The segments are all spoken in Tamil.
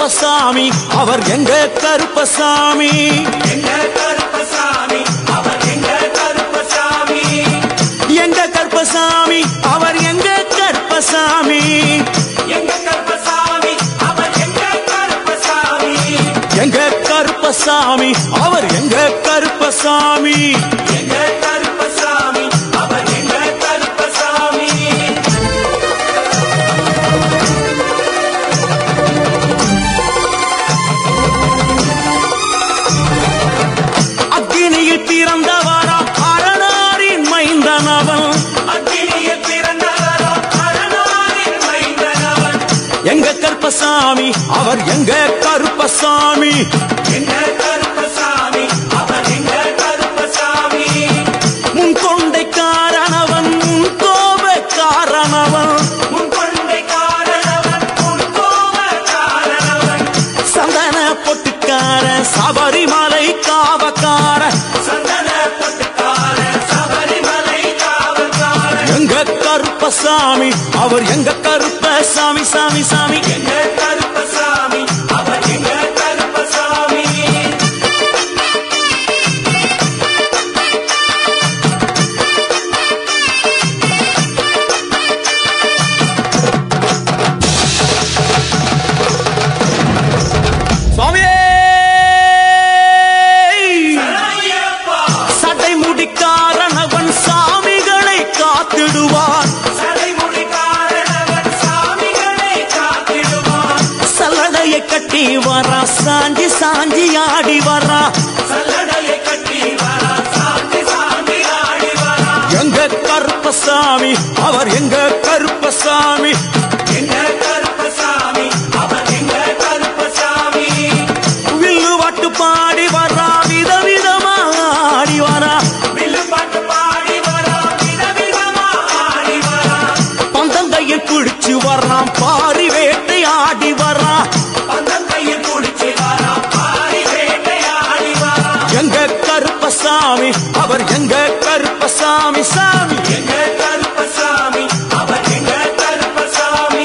கருப்பசாமி அவர் எங்க கருப்பசாமி எங்க கருப்பசாமி அவர் எங்க கருப்பசாமி எங்க கருப்பசாமி அவர் எங்க கருப்பசாமி எங்க கருப்பசாமி அவர் எங்க கருப்பசாமி எங்க கருப்பசாமி அவர் எங்க கருப்பசாமி எங்க கருப்பசாமி அவர் எங்க கருப்பசாமி அக்கினியில் பிறந்தவரா அரணாரின் மைந்தனவன் அக்கினியில் பிறந்தவரோ அரணாரின் மைந்தனவன் எங்க கருப்பசாமி அவர் எங்க கருப்பசாமி எங்க கருப்பசாமி அவர் எங்க கருப்பசாமி முன் கொண்டை காரணவன் முன் கோப காரணவன் முன் கொண்டை காரணவன் முன் கோப காரணவன் சந்தன பொட்டுக்கார சபரிமலை காவக்கார சந்தன பட்டுக்கார சபரிமலை காவல்கார எங்க கருப்பசாமி அவர் எங்க கருப்பசாமி சாமி சாமி எங்க கருப்பசாமி அவர் எங்க கருப்பசாமி சுவாமியே ஐயப்பா சடை முடிக்காரணவன் சாமிகளை காத்திடுவான் சடைமுடி காரணவன் சாமிகளை காத்திடுவான் சல்லடையை கட்டி வரா சாஞ்சி சாஞ்சி ஆடி வரா சல்லடையை கட்டி வரா சாந்தி சாந்தி ஆடி வரா எங்க கருப்பசாமி அவர் எங்க கருப்பசாமி எங்க கருப்பசாமி அவர் எங்க கருப்பசாமி வில்லு வாட்டு பாடி வரா விதவிதமா ஆடி வரா வில்லு பாட்டு பாடி வரா விதவிதமா ஆடி வரா பந்தங்கையில் குடிச்சு வர்றான் பாரி வேட்டை ஆடி வரா பந்தம் கையில் குடிச்சு வரா பாரி வேட்டையாடி வரா எங்க கருப்பசாமி அவர் எங்க கருப்பசாமி சாமி எங்க கருப்பசாமி அவர் எங்க கருப்பசாமி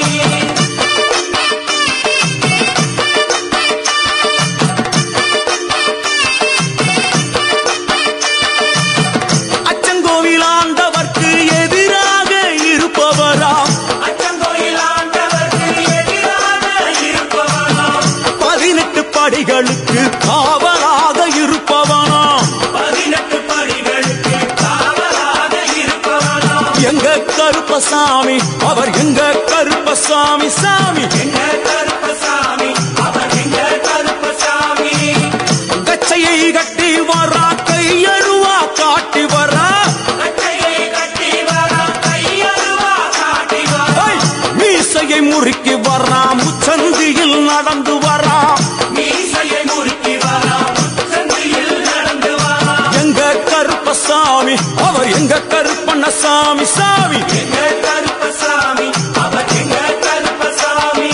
அச்சங்கோவில் ஆண்டவர்க்கு எதிராக இருப்பவரா அச்சங்கோயில் ஆண்டவருக்கு எதிராக இருப்பவனாம் பதினெட்டு படிகளுக்கு காவலாக இருப்பவனா பதினெட்டு படிகளுக்கு காவலாக இருப்பவனாம் எங்க கருப்பசாமி அவர் எங்க கருப்பசாமி சாமி எங்க கருப்பசாமி அவர் எங்க கருப்பசாமி கச்சையை கட்டி வரா கையழுவா காட்டி வரா கட்டையை கட்டி வரா கையருவா காட்டி வரா ஐ! மீசையை முறுக்கி வரா முச்சந்தியில் நடந்து வரா மீசையை முறுக்கி வரா முச்சந்தியில் நடந்து வரா எங்க கருப்பசாமி அவர் எங்க கருப்பண்ணசாமி சாமி எங்க கருப்பசாமி அவர் எங்க கருப்பசாமி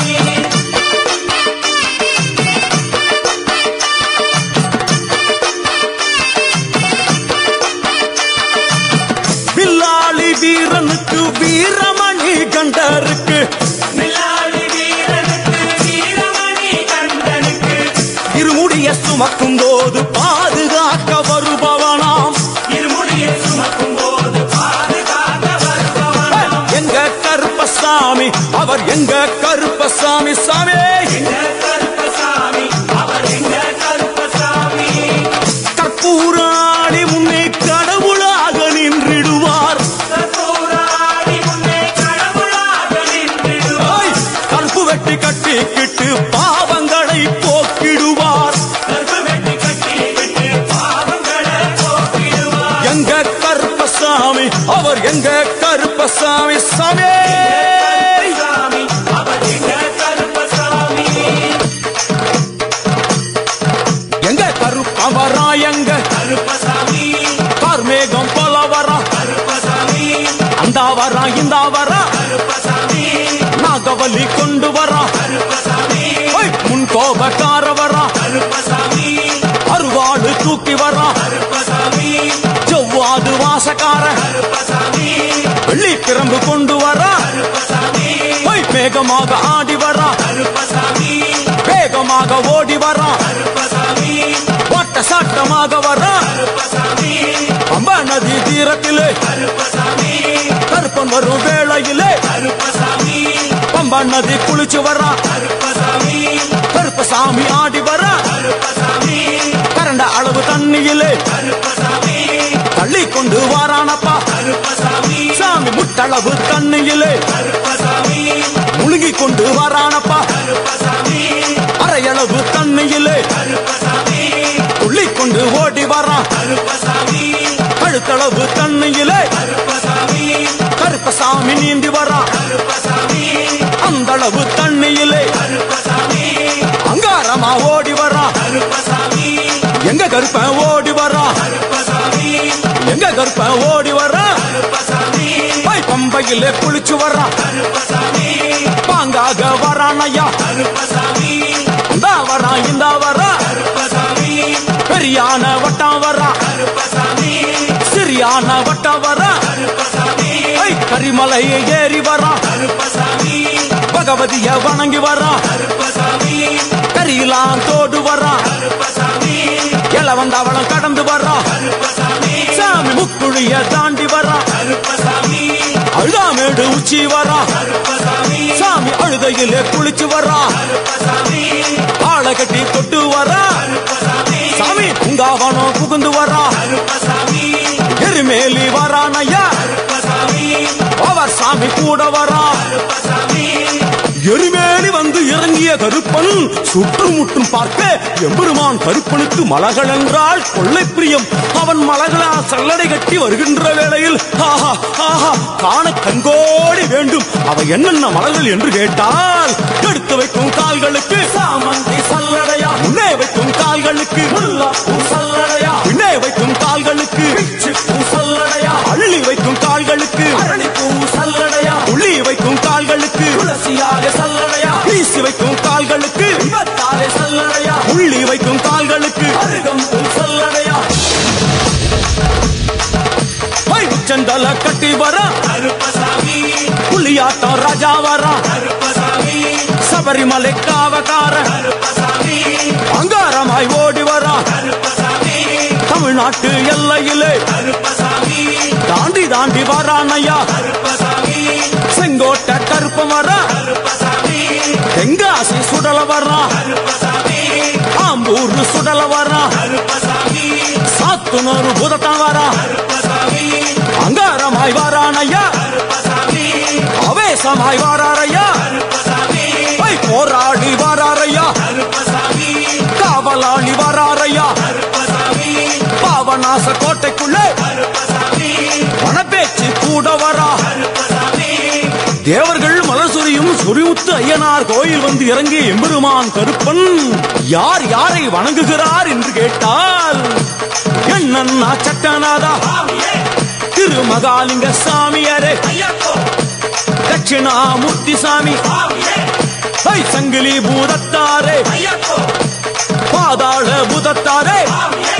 வில்லாளி வீரனுக்கு வீரமணி கண்டருக்கு மில்லாளி வீரனுக்கு வீரமணி கண்டனுக்கு இருமுடிய சுமக்கும் போது பாதுகாக்க வருபவனாம் இருமுடியை சுமக்கும் போது பாதுகாக்க வருபவனாம் எங்க கருப்பசாமி அவர் எங்க கருப்பசாமி சாமி எங்க கருப்பசாமி அவர் எங்க கருப்பசாமி கற்பூராடி முன்னே கடவுளாக நின்றிடுவார் கற்பூராடி முன்னே கடவுளாக நின்றிடுவார் ஐ! கற்பு வெட்டி கட்டிக்கிட்டு பாவங்களை போக்கிடுவார் கற்பு வெட்டி கட்டி விட்டு பாவங்களை போக்கிடுவார் எங்க கருப்பசாமி அவர் எங்க கருப்பசாமி சாமி சாமி அவர் எங்க கருப்பசாமி எங்க கருப்பவரா எங்க கருப்பசாமி கார்மேகம் போல வரா கருப்பசாமி அந்த வரா இந்த வரா கருப்பசாமி நாகவலி கொண்டு வரா கருப்பசாமி ஓய், முன் கோபக்கார வரா கருப்பசாமி அருவாடு தூக்கி வரா கருப்பசாமி செவ்வாது வாசக்கார கருப்பசாமி வெள்ளி பிரம்பு கொண்டு வரா கருப்பசாமி ஓய், வேகமாக ஆடி வரா கருப்பசாமி வே வேகமாக ஓடி வரான் கருப்பசாமி ஓட்ட சாட்டமாக வரான் கருப்பசாமி பம்பா நதி தீரத்திலே கருப்பசாமி கருப்பன் வரும் வேளையிலே கருப்பசாமி பம்பா நதி குளிச்சு வரான் கருப்பசாமி கருப்பசாமி ஆடி வரான் கருப்பசாமி கரண்ட அளவு தண்ணியிலே கருப்பசாமி தள்ளி கொண்டு வாரானப்பா கருப்பசாமி சாமி முட்டளவு தண்ணியிலே கருப்பசாமி முழுகி கொண்டு வாரானப்பா கருப்பசாமி அரையளவு தண்ணியிலே கருப்பசாமி துள்ளி கொண்டு ஓடி வரான் கருப்பசாமி கழுத்தளவு தண்ணியிலே கருப்பசாமி கருப்பசாமி நீந்தி வரான் கருப்பசாமி அந்த அளவு தண்ணியிலே கருப்பசாமி அங்காரமா ஓடி வரான் கருப்பசாமி எங்க கருப்பன் ஓடி வரான் கருப்பசாமி எங்க கருப்பன் ஓடி வரான் கருப்பசாமி பை பம்பையிலே குளிச்சு வரான் கருப்பசாமி பாங்காக வரான் ஐயா கருப்பசாமி இந்தா வரான் இந்தா வரான் கருப்பசாமி பெரியான வட்டம் வரான் கருப்பசாமி சிறியான வட்டம் வரான் கருப்பசாமி ஐ கரிமலை ஏறி வரான் கருப்பசாமி பகவதிய வணங்கி வரான் கருப்பசாமி கரியெல்லாம் தோடு வரான் கருப்பசாமி எல வந்தவளம் கடந்து வரான் கருப்பசாமி சாமி முக்குழிய தாண்டி வரான் கருப்பசாமி அழுதாமேடு உச்சி வரான் கருப்பசாமி சாமி அழுதையிலே குளிச்சு வரான் கருப்பசாமி ஆளை கட்டி தொட்டு வரான் கருப்பசாமி சாமி பூங்காவனம் புகுந்து வரான் கருப்பசாமி எருமேலி வரான் ஐயா கருப்பசாமி அவர் சாமி கூட வரான் கருப்பசாமி எருமேலி வந்து இறங்கிய கருப்பன் சுற்றுமுற்றும் பார்க்க எம்பெருமான் கருப்பனுக்கு மலகள் என்றால் கொள்ளை பிரியம் அவன் மலகளா சல்லடை கட்டி வருகின்ற வேளையில் ஆஹா ஆஹா காண கண்கோடி வேண்டும் அவை என்னென்ன மலர்கள் என்று கேட்டால் எடுத்து வைக்கும் கால்களுக்கு சாமந்தி சல்லடையா முன்னே வைக்கும் கால்களுக்கு முல்லாப்பூ சல்லடையா பின்னே வைக்கும் கால்களுக்கு பிச்சிப்பூ சல்லடையா அள்ளி வைக்கும் கால்களுக்கு அரளிப்பூ சல்லடையா உள்ளி வைக்கும் கால்களுக்கு துளசியாக சல்லடையா வீசி வைக்கும் கால்களுக்கு விபத்தாலே சல்லடையா உள்ளி வைக்கும் கால்களுக்கு அருகம்பூ சல்லடையா ஹை, உச்சந்தல கட்டி வர கருப்பசாமி புலியாட்டம் ராஜா வர கருப்பசாமி சபரிமலை காவக்கார கருப்பசாமி அங்காரமாய் ஓடி வர கருப்பசாமி தமிழ்நாட்டு எல்லையிலே கருப்பசாமி தாண்டி தாண்டி வரானையா கருப்பசாமி செங்கோட்டை கருப்ப வர கருப்பசாமி தெங்காசி சுடல வர்றான் கருப்பசாமி ஆம்பூர் சுடல வர்றான் கருப்பசாமி சாத்துனூறு புதத்தான் வரான் கருப்பசாமி அங்காரமாய் வாரானையா கருப்பசாமி அவேசமாய் வாராரையா கருப்பசாமி ஐ போராடி வாராரையா கருப்பசாமி காவலாளி வாராரையா கருப்பசாமி பாவநாச கோட்டைக்குள்ளே கருப்பசாமி வனப்பேச்சு கூட வரா கருப்பசாமி தேவர்கள் மலர் சொரியும் சொரிமுத்து ஐயனார் கோயில் வந்து இறங்கிய எம்பெருமான் கருப்பன் யார் யாரை வணங்குகிறார் என்று கேட்டால் என்னன்னா சட்டநாதா சாமியே திருமகாலிங்க சாமியாரே ஐயப்போ தட்சிணாமூர்த்தி சாமி சாமியே ஐ சங்கிலி பூதத்தாரே ஐயப்போ பாதாள பூதத்தாரே சாமியே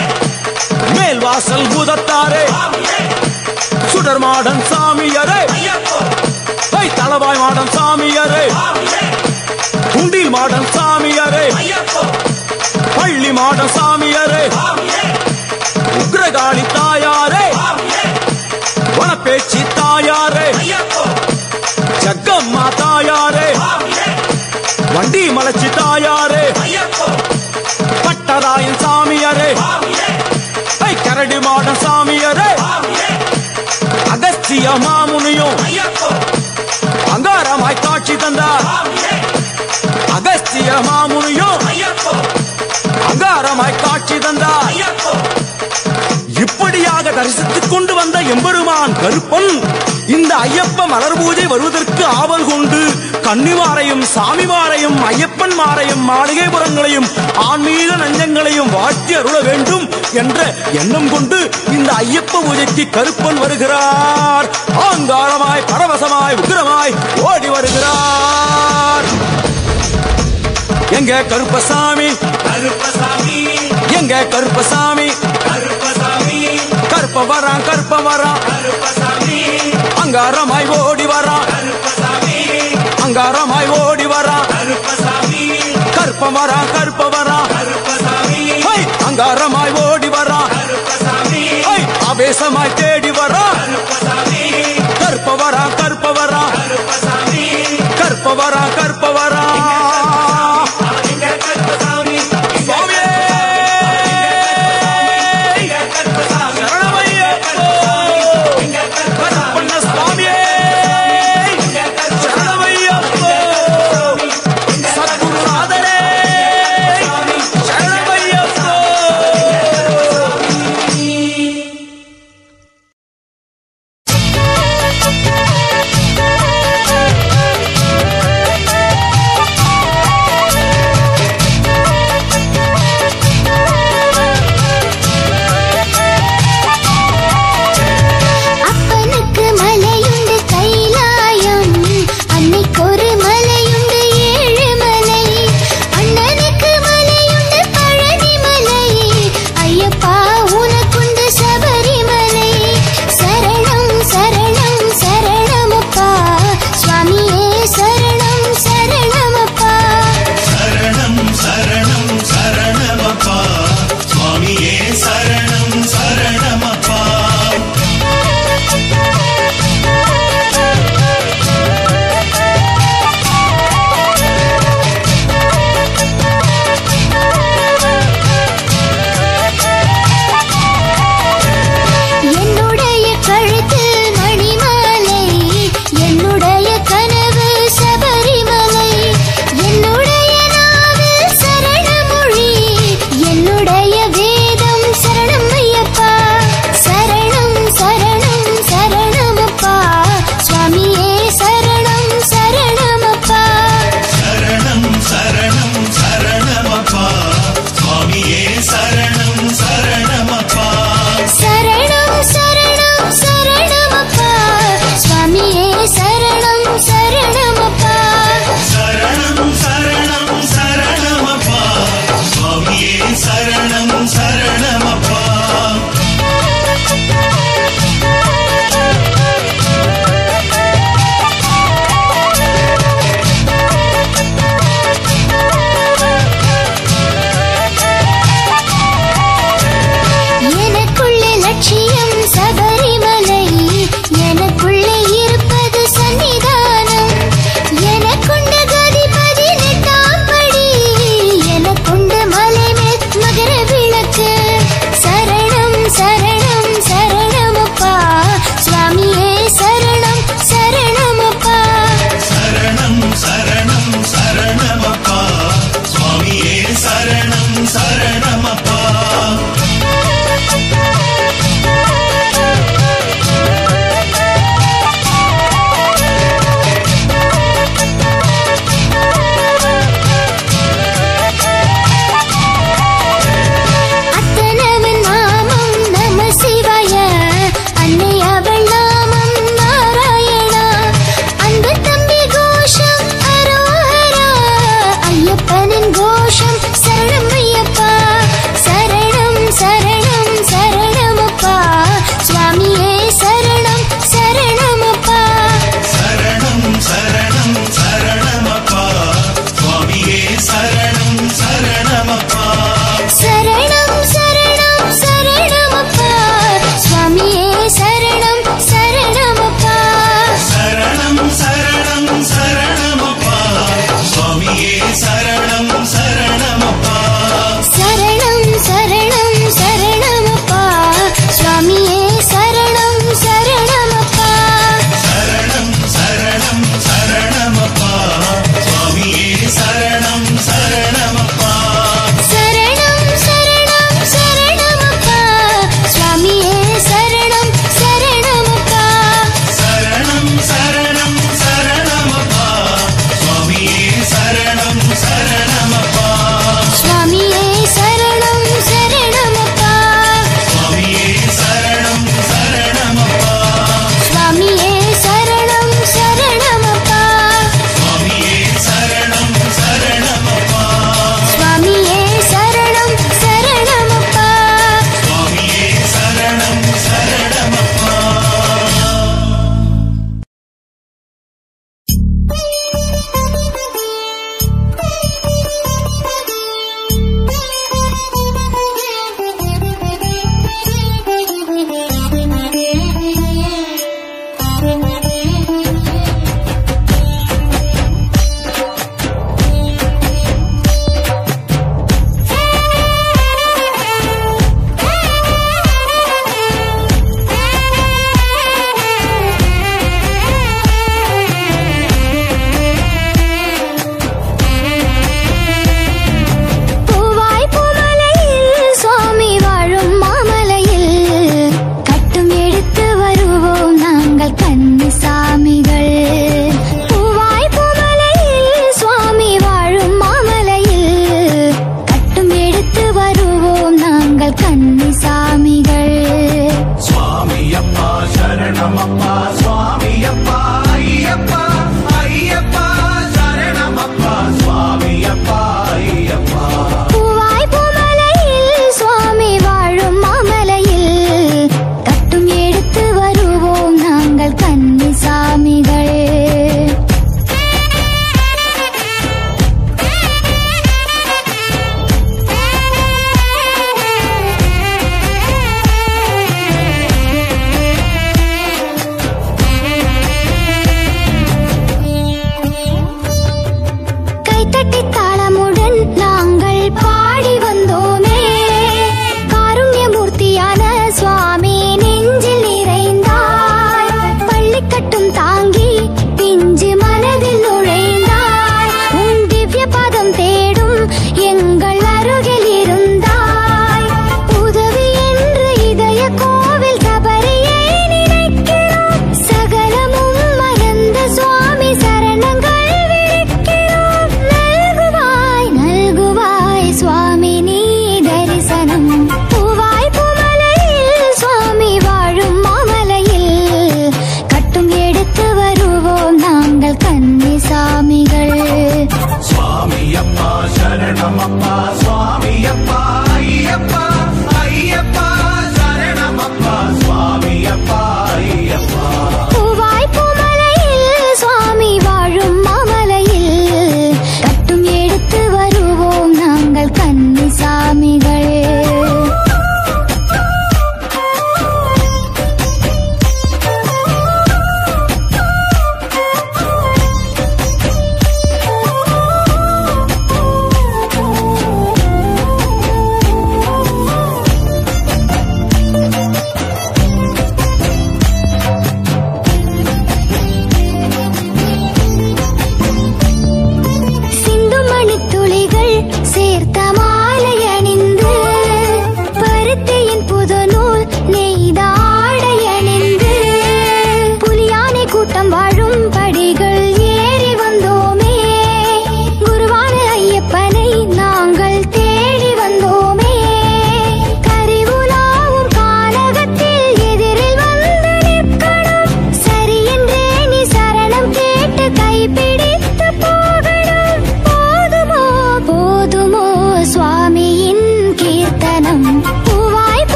மேல்வாசல் பூதத்தாரே சாமியே சுடர் மாடன் சாமியரே ஐயப்போ ஐ தளவாய் மாடன் சாமியரே சாமியே குண்டில் மாடன் சாமியரே ஐயப்போ பள்ளி மாடன் சாமியரே சாமியே உக்ரகாளி தாயாரே சாமியே வனப்பேச்சி தாயாரே ஐயப்போ ஜக்கம்மா தாயாரே சாமியே வண்டி மலைச்சி தாயாரே ஐயப்போ பட்டராயன் சாமியரே சாமியே ஐ கரடி மாடன் சாமியரே சாமியே அகஸ்திய மாமுனியும் ஐயப்போ அங்காரமாய் காட்சி தந்தார் சாமியே அகஸ்திய மாமுனியும் ஐயப்போ அங்காரமாய் காட்சி தந்தார் ஐயப்போ இப்படியாக தரிசித்துக் கொண்டு வந்த எம்பெருமான் கருப்பன் இந்த ஐயப்ப மலர் பூஜை வருவதற்கு ஆவல் கொண்டு கன்னிமாரையும் சாமிமாரையும் ஐயப்பன் மாரையும் மாளிகைபுரங்களையும் ஆன்மீக நஞ்சங்களையும் வாழ்த்தி அருள வேண்டும் என்ற எண்ணம் கொண்டு இந்த ஐயப்ப பூஜைக்கு கருப்பன் வருகிறார் ஆங்காரமாய் பரவசமாய் உக்கிரமாய் ஓடி வருகிறார் எங்க கருப்பசாமி கருப்பசாமி எங்க கருப்பசாமி கருப்பசாமி கருப்ப வரான் கருப்ப வரான் கருப்பசாமி அங்காரமாய் ஓடி வரான் கருப்பசாமி அங்காரமாய் ஓடி வரான் கருப்பசாமி கருப்ப கருப்ப வரா கருப்ப வரா கருப்பசாமி ஹை, அங்காரமாய் ஓடி வரா கருப்பசாமி ஹை, ஆவேசமாய் தேடி